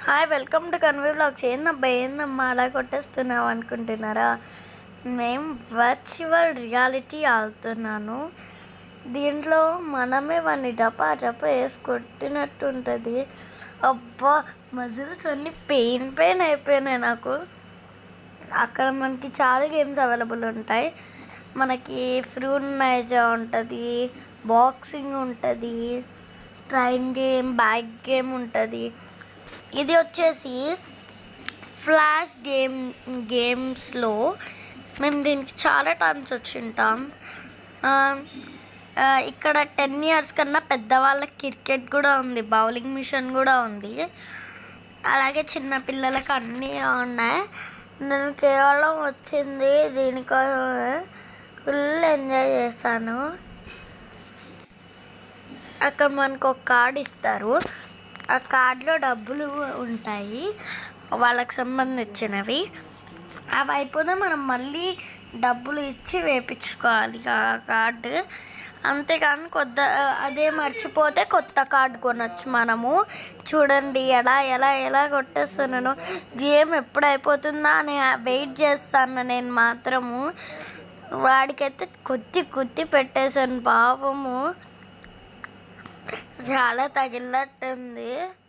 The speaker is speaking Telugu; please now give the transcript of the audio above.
హాయ్ వెల్కమ్ టు కన్వీ బ్లాగ్స్ ఏందబ్బా ఏందమ్మా అలా కొట్టేస్తున్నావు అనుకుంటున్నారా మేము వర్చువల్ రియాలిటీ ఆడుతున్నాను దీంట్లో మనమే వాడిని డపా డపా వేసి కొట్టినట్టు ఉంటుంది అబ్బా మజిల్స్ అన్నీ పెయిన్ పెయిన్ అయిపోయినాయి నాకు అక్కడ మనకి చాలా గేమ్స్ అవైలబుల్ ఉంటాయి మనకి ఫ్రూట్ నైజా ఉంటుంది బాక్సింగ్ ఉంటుంది ట్రైన్ గేమ్ బ్యాగ్ గేమ్ ఉంటుంది ఇది వచ్చేసి ఫ్లాష్ గేమ్ గేమ్స్లో మేము దీనికి చాలా టైమ్స్ వచ్చి ఉంటాం ఆ, ఆ, ఇక్కడ టెన్ ఇయర్స్ కన్నా పెద్దవాళ్ళకి క్రికెట్ కూడా ఉంది బౌలింగ్ మిషన్ కూడా ఉంది అలాగే చిన్న పిల్లలకి అన్నీ ఉన్నాయి నేను కేవలం వచ్చింది దీనికోసమే ఫుల్ ఎంజాయ్ చేస్తాను అక్కడ మనకు ఒక కార్డ్ ఇస్తారు ఆ కార్డులో డబ్బులు ఉంటాయి వాళ్ళకి సంబంధించినవి అవి అయిపోతే మనం మళ్ళీ డబ్బులు ఇచ్చి వేపించుకోవాలి ఆ కార్డు అంతేకాని కొత్త అదే మర్చిపోతే కొత్త కార్డు కొనొచ్చు మనము చూడండి ఎలా ఎలా ఎలా కొట్టేస్తున్నాను గేమ్ ఎప్పుడు అయిపోతుందా అని వెయిట్ చేస్తాను నేను మాత్రము వాడికైతే కుత్తి కుత్తి పెట్టేశాను పాపము చాలా తగిలినట్టుంది